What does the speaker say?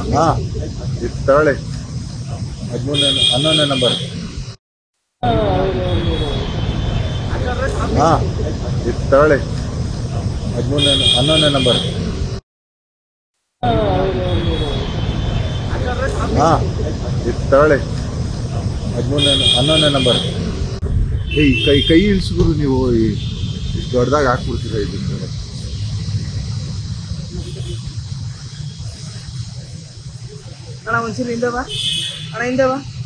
ಹಾಂ ಇದು ತಗೊಳ್ಳಿ ಹದಿಮೂರನೇ ಹನ್ನೊಂದನೇ ನಂಬರ್ ಹಾಂ ಇದು ತಗೊಳ್ಳಿ ಹದಿಮೂರನೇ ಹನ್ನೊಂದನೇ ನಂಬರ್ ಹಾಂ ಇದು ತಗೊಳ್ಳಿ ಹದಿಮೂರನೇ ಹನ್ನೊಂದನೇ ನಂಬರ್ ಏಯ್ ಕೈ ಕೈ ಇಳಿಸ್ಬಿಡು ನೀವು ಇಷ್ಟು ದೊಡ್ಡದಾಗಿ ಹಾಕ್ಬಿಡ್ತೀರ ಇದಕ್ಕೆ ಅಣ್ಣ ಒಂಚೂರು ಹಿಂದೆ ಬಾ ಅಣ್ಣ ಹಿಂದೆ ಬಾ